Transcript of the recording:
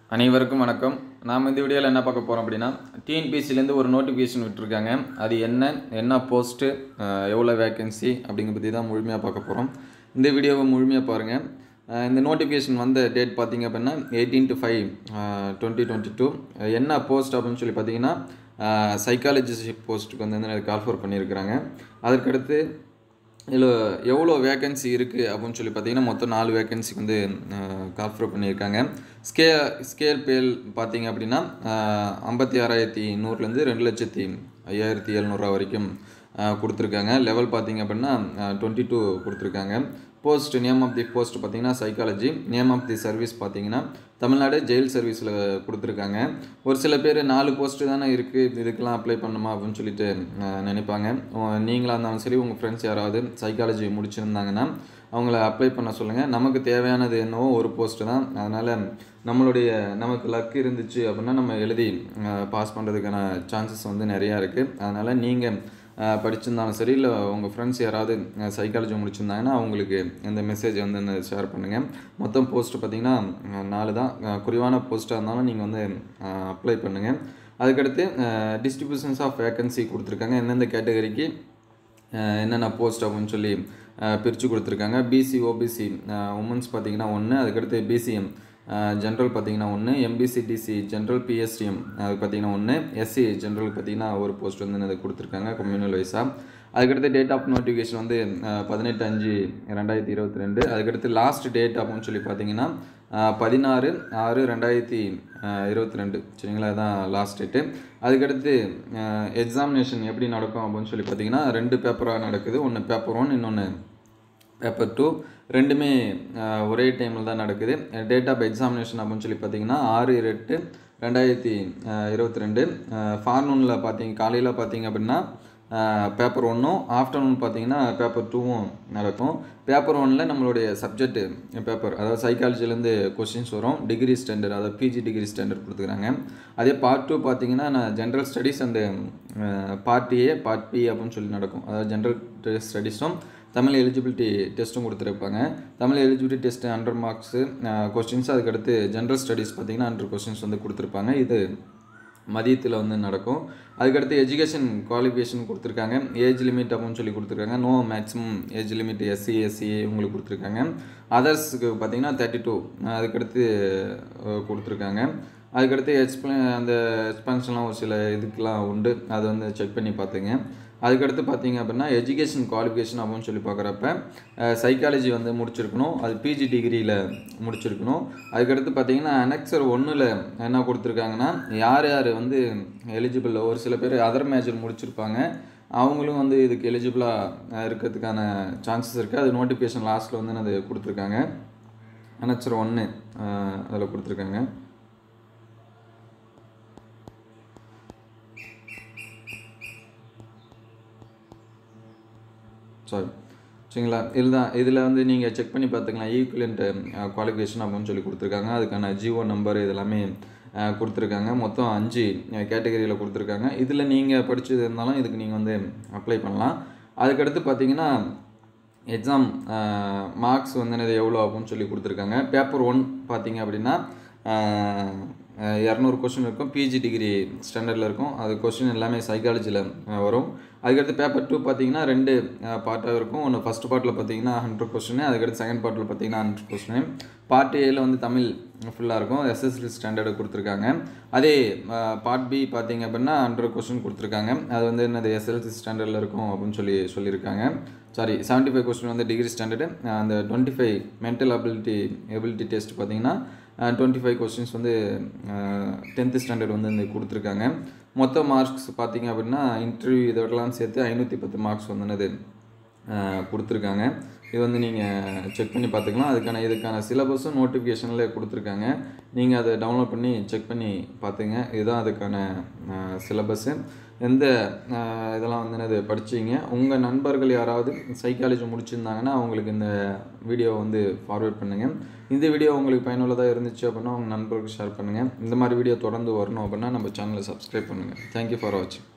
அனைவருக்கும் வணக்கம் நாம் இந்த வீடியோவில் என்ன பார்க்க போகிறோம் அப்படின்னா டிஎன்பிசிலேருந்து ஒரு நோட்டிஃபிகேஷன் விட்டுருக்காங்க அது என்ன என்ன போஸ்ட்டு எவ்வளோ வேக்கன்சி அப்படிங்கிற பற்றி தான் முழுமையாக பார்க்க போகிறோம் இந்த வீடியோவை முழுமையாக பாருங்கள் அஹ் இந்த நோட்டிஃபிகேஷன் வந்த டேட் பார்த்தீங்க அப்படின்னா eighteen to five twenty twenty two என்ன போஸ்ட் அப்படின்னு சொல்லி பார்த்தீங்கன்னா சைக்காலஜிஸ்ட் போஸ்ட்டுக்கு வந்து கால்ஃபர் பண்ணியிருக்கிறாங்க அதற்கடுத்து இதில் எவ்வளோ வேக்கன்சி இருக்குது அப்படின்னு சொல்லி பார்த்தீங்கன்னா மொத்தம் நாலு வேக்கன்சிக்கு வந்து கால்ஃபர் பண்ணியிருக்காங்க ஸ்கே ஸ்கேல் பேல் பார்த்தீங்க அப்படின்னா ஐம்பத்தி ஆறாயிரத்தி நூறுலேருந்து ரெண்டு லட்சத்தி ஐயாயிரத்தி எழுநூறுவா வரைக்கும் அஹ், கொடுத்துருக்காங்க லெவல் பார்த்தீங்க அப்படின்னா டுவெண்ட்டி டூ கொடுத்துருக்காங்க post name of the post பார்த்தீங்கன்னா psychology name of the service பார்த்தீங்கன்னா தமிழ்நாடு ஜெயில் சர்வீஸில் கொடுத்துருக்காங்க ஒரு சில பேர் நாலு போஸ்ட்டு தானே இருக்குது இதுக்கெல்லாம் அப்ளை பண்ணுமா அப்படின்னு சொல்லிட்டு அஹ், நினைப்பாங்க உ- நீங்களா இருந்தாலும் சரி உங்கள் ஃப்ரெண்ட்ஸ் யாராவது சைக்காலஜி முடிச்சிருந்தாங்கன்னா அவங்கள அப்ளை பண்ண சொல்லுங்கள் நமக்கு தேவையானது என்னவோ ஒரு போஸ்ட்டு தான் அதனால் நம்மளுடைய நமக்கு லக் இருந்துச்சு அப்படின்னா நம்ம எழுதி பாஸ் பண்ணுறதுக்கான சான்சஸ் வந்து நிறையா இருக்குது அதனால் நீங்கள் அஹ் படிச்சிருந்தாலும் சரி இல்லை உங்கள் ஃப்ரெண்ட்ஸ் யாராவது சைக்காலஜி முடிச்சிருந்தாங்கன்னா அவங்களுக்கு இந்த மெசேஜ் வந்து ஷேர் பண்ணுங்கள் மொத்தம் போஸ்ட் பார்த்தீங்கன்னா அஹ் நாலு தான் அஹ் குறைவான போஸ்ட்டாக இருந்தாலும் நீங்கள் வந்து அப்ளை பண்ணுங்கள் அதுக்கடுத்து டிஸ்ட்ரிபியூஷன்ஸ் ஆஃப் வேக்கன்சி கொடுத்துருக்காங்க எந்தெந்த கேட்டகரிக்கு அஹ் என்னென்ன போஸ்ட் அப்படின்னு சொல்லி பிரித்து கொடுத்துருக்காங்க பிசி ஓபிசி உமன்ஸ் பார்த்தீங்கன்னா ஒன்று அதுக்கடுத்து பிசிஎம் ஜென்ரல் பார்த்தீங்கன்னா ஒன்று எம்பிசி டிசி ஜென்ரல் பிஎஸ்டிஎம் அது பார்த்தீங்கன்னா ஒன்று எஸ்சி ஜென்ரல் பார்த்தீங்கன்னா ஒரு போஸ்ட் வந்து அது கொடுத்துருக்காங்க கம்யூனல் வைஸாக அதுக்கடுத்து டேட் ஆஃப் நோட்டிஃபிகேஷன் வந்து அஹ், பதினெட்டு அஞ்சு ரெண்டாயிரத்தி இருபத்தி ரெண்டு அதுக்கடுத்து லாஸ்ட் டேட் அப்படின்னு சொல்லி பார்த்தீங்கன்னா அஹ், பதினாறு ஆறு ரெண்டாயிரத்தி இருபத்தி ரெண்டு சரிங்களா அதுதான் லாஸ்ட் டேட்டு அதுக்கடுத்து எக்ஸாமினேஷன் எப்படி நடக்கும் அப்படின்னு சொல்லி பார்த்தீங்கன்னா ரெண்டு பேப்பராக நடக்குது ஒன்று பேப்பர் ஒன் இன்னொன்று பேப்பர் டூ ரெண்டுமே அஹ், ஒரே டைமில் தான் நடக்குது டேட் ஆஃப் எக்ஸாமினேஷன் அப்படின்னு சொல்லி பார்த்தீங்கன்னா ஆறு எட்டு ரெண்டாயிரத்தி இருபத்தி ரெண்டு ஃபார்னூனில் பார்த்தீங்க காலையில் பார்த்தீங்க அப்படின்னா பேப்பர் ஒன்றும் ஆஃப்டர்நூன் பார்த்தீங்கன்னா பேப்பர் டூவும் நடக்கும் பேப்பர் ஒனில் நம்மளுடைய சப்ஜெக்ட் பேப்பர் அதாவது சைக்காலஜிலேருந்து கொஸ்டின்ஸ் வரும் டிகிரி ஸ்டாண்டர்ட் அதாவது பிஜி டிகிரி ஸ்டாண்டர்ட் கொடுத்துக்கிறாங்க அதே பார்ட் டூ பார்த்தீங்கன்னா நான் general studies and part A part B அப்படின்னு சொல்லி நடக்கும் அதாவது ஜென்ரல் ஸ்டடீஸும் தமிழ் எலிஜிபிலிட்டி டெஸ்ட்டும் கொடுத்துருப்பாங்க Tamil eligibility test hundred marks questions அதுக்கடுத்து ஜென்ரல் ஸ்டடீஸ் பார்த்தீங்கன்னா ஹண்ட்ரட் கொஸ்டின்ஸ் வந்து கொடுத்துருப்பாங்க இது மதியத்தில் வந்து நடக்கும் அதுக்கடுத்து எஜுகேஷன் குவாலிஃபிகேஷன் கொடுத்துருக்காங்க ஏஜ் லிமிட் அப்படின்னு சொல்லி கொடுத்துருக்காங்க no maximum age limit SC SC உங்களுக்கு கொடுத்துருக்காங்க அதர்ஸுக்கு பார்த்தீங்கன்னா தேர்ட்டி டூ அதுக்கடுத்து அஹ், கொடுத்துருக்காங்க அதுக்கடுத்து எக்ஸ்பிள அந்த எக்ஸ்பென்ஷன்லாம் ஒரு சில இதுக்கெலாம் உண்டு அதை வந்து செக் பண்ணி பார்த்துங்க அதுக்கடுத்து பார்த்தீங்க அப்படின்னா எஜுகேஷன் குவாலிஃபிகேஷன் அப்படின்னு சொல்லி பார்க்குறப்ப சைக்காலஜி வந்து முடிச்சிருக்கணும் அது பிஜி டிகிரியில் முடிச்சிருக்கணும் அதுக்கடுத்து பார்த்தீங்கன்னா அனெக்சர் ஒன்றில் என்ன கொடுத்துருக்காங்கன்னா யார் யார் வந்து எலிஜிபிள் ஒரு சில பேர் அதர் மேஜர் முடிச்சிருப்பாங்க அவங்களும் வந்து இதுக்கு எலிஜிபிளாக இருக்கிறதுக்கான சான்சஸ் இருக்குது அது நோட்டிஃபிகேஷன் லாஸ்ட்டில் வந்து அது கொடுத்துருக்காங்க அனெக்சர் ஒன்று அதில் கொடுத்துருக்காங்க சாரி சரிங்களா இதில் தான் இதில் வந்து நீங்கள் செக் பண்ணி பார்த்துக்கலாம் ஈக்குவலண்ட் குவாலிஃபிகேஷன் அப்படின்னு சொல்லி கொடுத்துருக்காங்க அதுக்கான ஜிஓ நம்பர் இதெல்லாமே அஹ், கொடுத்துருக்காங்க மொத்தம் அஞ்சு கேட்டகரியில் கொடுத்துருக்காங்க இதில் நீங்கள் படிச்சது இருந்தாலும் இதுக்கு நீங்கள் வந்து அப்ளை பண்ணலாம் அதுக்கடுத்து பார்த்தீங்கன்னா எக்ஸாம் மார்க்ஸ் வந்து என்னது எவ்வளோ அப்படின்னு சொல்லி கொடுத்துருக்காங்க பேப்பர் ஒன் பார்த்தீங்க அப்படின்னா இரநூறு கொஸ்டின் இருக்கும் பிஜி டிகிரி ஸ்டாண்டர்டில் இருக்கும் அது கொஸ்டின் எல்லாமே சைக்காலஜியில் வரும் அதுக்கடுத்து பேப்பர் டூ பார்த்தீங்கன்னா ரெண்டு பார்ட்டாக இருக்கும் ஒன்று ஃபஸ்ட் பார்ட்டில் பார்த்தீங்கன்னா ஹண்ட்ரட் கொஸ்டின் அதுக்கடுத்து செகண்ட் பார்ட்டில் பார்த்தீங்கன்னா ஹண்ட்ரட் கொஸ்டின் பார்ட் ஏல வந்து தமிழ் ஃபுல்லாக இருக்கும் எஸ்எஸ்எல்சி ஸ்டாண்டர்டு கொடுத்துருக்காங்க அதே பார்ட் பி பார்த்தீங்க அப்படின்னா ஹண்ட்ரட் கொஸ்டின் கொடுத்துருக்காங்க அது வந்து என்னது எஸ்எல்சி ஸ்டாண்டர்டில் இருக்கும் அப்படின்னு சொல்லி சொல்லியிருக்காங்க சாரி செவன்ட்டி ஃபைவ் கொஸ்டின் வந்து டிகிரி ஸ்டாண்டர்டு அந்த twenty five mental ability ability test பார்த்தீங்கன்னா டுவெண்ட்டி ஃபைவ் கொஸ்டின்ஸ் வந்து டென்த்து ஸ்டாண்டர்ட் வந்து இந்த கொடுத்துருக்காங்க மொத்த மார்க்ஸ் பார்த்தீங்க அப்படின்னா இன்டர்வியூ இதோடலாம் சேர்த்து ஐநூற்றி பத்து மார்க்ஸ் வந்து என்னது அஹ், கொடுத்துருக்காங்க இது வந்து நீங்கள் செக் பண்ணி பார்த்துக்கலாம் அதுக்கான இதுக்கான சிலபஸும் நோட்டிஃபிகேஷனில் கொடுத்துருக்காங்க நீங்கள் அதை டவுன்லோட் பண்ணி செக் பண்ணி பார்த்துங்க இதுதான் அதுக்கான சிலபஸ்ஸு எந்த அஹ், இதெல்லாம் வந்து என்னது படிச்சீங்க உங்கள் நண்பர்கள் யாராவது சைக்காலஜி முடிச்சிருந்தாங்கன்னா அவங்களுக்கு இந்த வீடியோ வந்து ஃபார்வேர்ட் பண்ணுங்கள் இந்த வீடியோ உங்களுக்கு பயனுள்ளதாக இருந்துச்சு அப்படின்னா உங்கள் நண்பர்களுக்கு ஷேர் பண்ணுங்கள் இந்த மாதிரி வீடியோ தொடர்ந்து வரணும் அப்படின்னா நம்ம சேனலை சப்ஸ்கிரைப் பண்ணுங்கள் தேங்க்யூ ஃபார் வாட்சிங்